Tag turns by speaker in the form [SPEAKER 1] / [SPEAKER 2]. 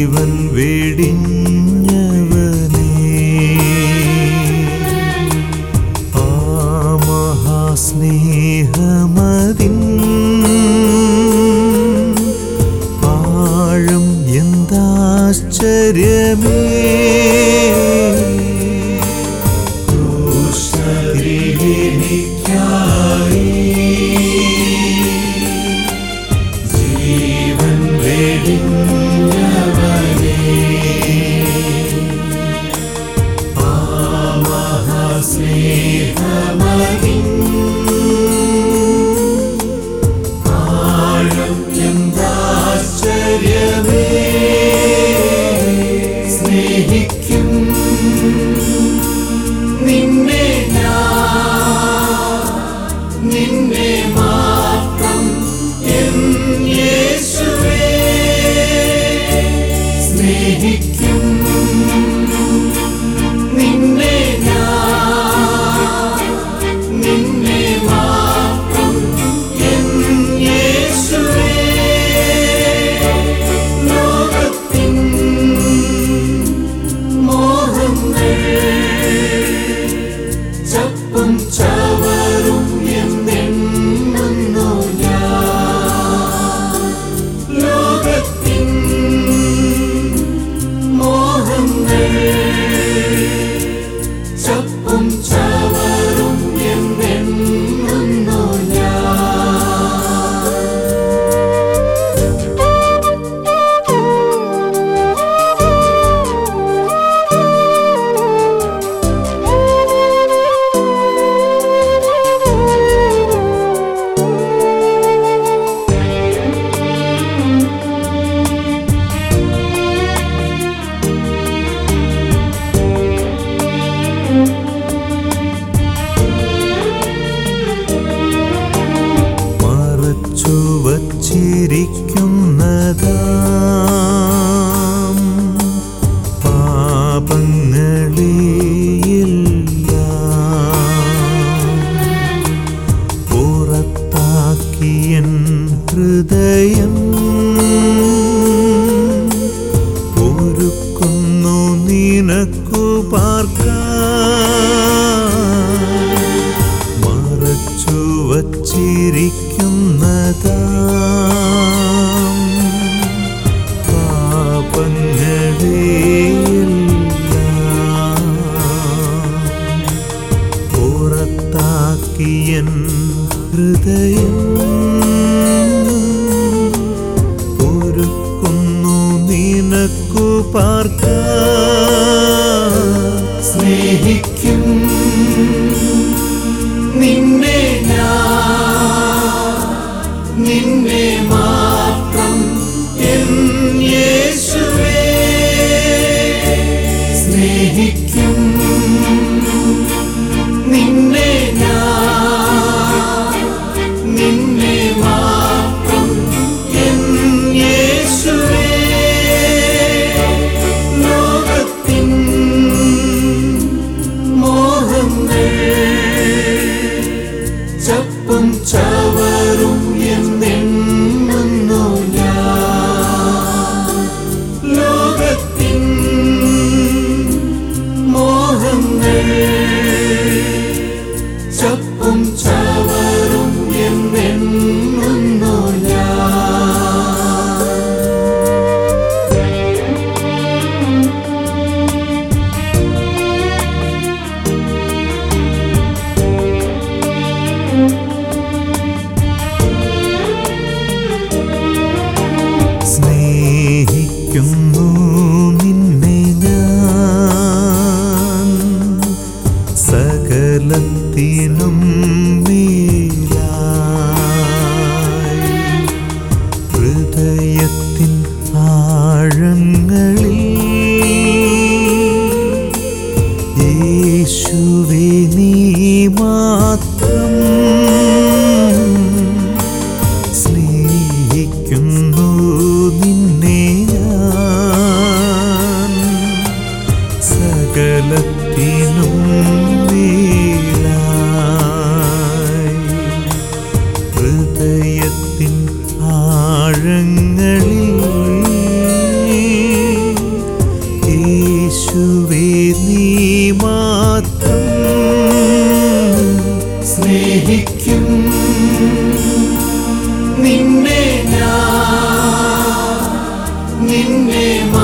[SPEAKER 1] ജീവൻ വെടിഞ്ഞവനേ ആ മഹാസ്നേഹമതിൻ ആഴം എന്താശ്ചര്യമേ ക്രൂശത്തിലെനിക്കായി ജീവൻ വെടിഞ്ഞവനേ ആ മഹാസ്നേഹമതിൻ ആഴം എന്താശ്ചര്യമേ സ്നേഹിക്കും നിന്നെ ഞാൻ നിന്നെ മാത്രം എൻ യേശുവേ സ്നേഹിക്കും നിന്നെ ഞാൻ നിന്നെ മാത്രം എൻ യേശുവേ ലോകത്തിൻ മോഹങ്ങൾ ചപ്പും ചവറും എന്നെണ്ണുന്നു ഞാൻ ലോകത്തിൻ മോഹങ്ങൾ ചപ്പും ചവറും എന്നെണ്ണുന്നു ഞാൻ മറച്ചു വച്ചിരിക്കുന്നതാം പാപങ്ങളെയെല്ലാം പുറത്താക്കിയൻ ഹൃദയം ഒരുക്കുന്നു നിനക്കു പാർക്കാൻ മറച്ചു വച്ചിരിക്കുന്നതാം പാപങ്ങളെയെല്ലാം പുറത്താക്കിയൻ ഹൃദയം ഒരുക്കുന്നു നിനക്കു പാർക്കാൻ സ്നേഹിക്കും നിന്നെ ഞാൻ നിന്നെ മാത്രം എൻ യേശുവേ സ്നേഹിക്കും നിന്നെ ഞാൻ നിന്നെ മാത്രം എൻ യേശുവേ ലോകത്തിൻ മോഹങ്ങൾ ചപ്പും ചവറും എന്നെണ്ണുന്നു ഞാൻ ലോകത്തിൻ മോഹങ്ങൾ ചപ്പും ചവറും എന്നെണ്ണുന്നു ഞാൻ സ്നേഹിക്കുന്നു നിന്നെ ഞാൻ സകലത്തിനും മേലായി ഹൃദയത്തിൻ ആഴങ്ങളിൽ യേശുവേ നീ മാത്രം സ്നേഹിക്കുന്നു നിന്നെ ഞാൻ സകലത്തിനും മേലായി ഹൃദയത്തിൻ ആഴങ്ങളിൽ
[SPEAKER 2] നിന്നെ